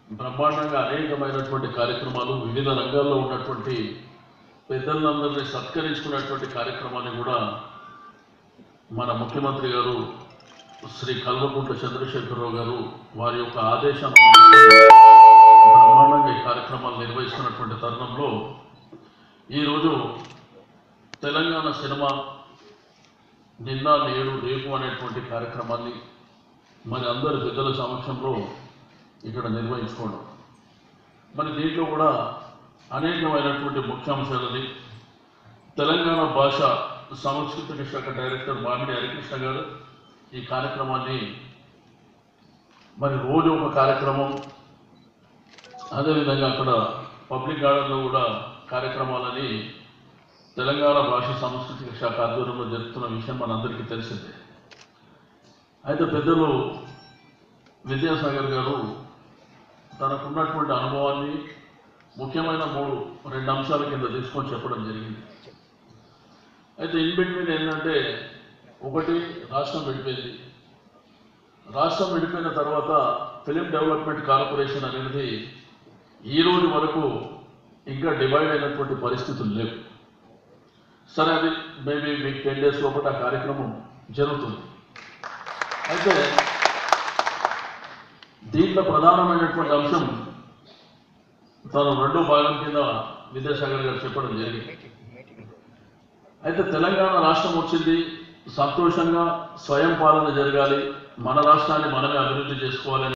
బ్రహ్మాండంగా అనేకమైనటువంటి కార్యక్రమాలు వివిధ రంగాల్లో ఉన్నటువంటి పెద్దలందరినీ సత్కరించుకున్నటువంటి కార్యక్రమాన్ని కూడా మన ముఖ్యమంత్రి గారు శ్రీ కల్వకుంట్ల చంద్రశేఖరరావు గారు వారి యొక్క ఆదేశం బ్రహ్మాండంగా ఈ కార్యక్రమాలు నిర్వహిస్తున్నటువంటి తరుణంలో ఈరోజు తెలంగాణ సినిమా నిన్న నేడు రేపు అనేటువంటి కార్యక్రమాన్ని మరి అందరి పెద్దల సమక్షంలో ఇక్కడ నిర్వహించుకోవడం మరి దీంట్లో కూడా అనేకమైనటువంటి ముఖ్యాంశాలని తెలంగాణ భాష సాంస్కృతిక శాఖ డైరెక్టర్ మామిడి హరికృష్ణ గారు ఈ కార్యక్రమాన్ని మరి రోజు ఒక కార్యక్రమం అదేవిధంగా అక్కడ పబ్లిక్ గార్డెన్లో కూడా కార్యక్రమాలని తెలంగాణ భాష సాంస్కృతిక శాఖ ఆధ్వర్యంలో జరుపుతున్న విషయం మనందరికీ తెలిసిందే అయితే పెద్దలు విద్యాసాగర్ గారు తనకున్నటువంటి అనుభవాన్ని ముఖ్యమైన మూడు రెండు అంశాల కింద తీసుకొని చెప్పడం జరిగింది అయితే ఇన్ బిట్వీన్ ఏంటంటే ఒకటి రాష్ట్రం విడిపోయింది రాష్ట్రం విడిపోయిన తర్వాత ఫిలిం డెవలప్మెంట్ కార్పొరేషన్ అనేది ఈ రోజు వరకు ఇంకా డివైడ్ అయినటువంటి పరిస్థితులు లేవు సరే అది మేబీ మీకు టెన్ డేస్ లోపల ఆ కార్యక్రమం జరుగుతుంది అయితే దీంట్లో ప్రధానమైనటువంటి అంశం తను రెండో భాగం కింద విద్యాసాగర్ గారు చెప్పడం జరిగింది అయితే తెలంగాణ రాష్ట్రం వచ్చింది సంతోషంగా స్వయం పాలన జరగాలి మన రాష్ట్రాన్ని మనమే అభివృద్ధి చేసుకోవాలని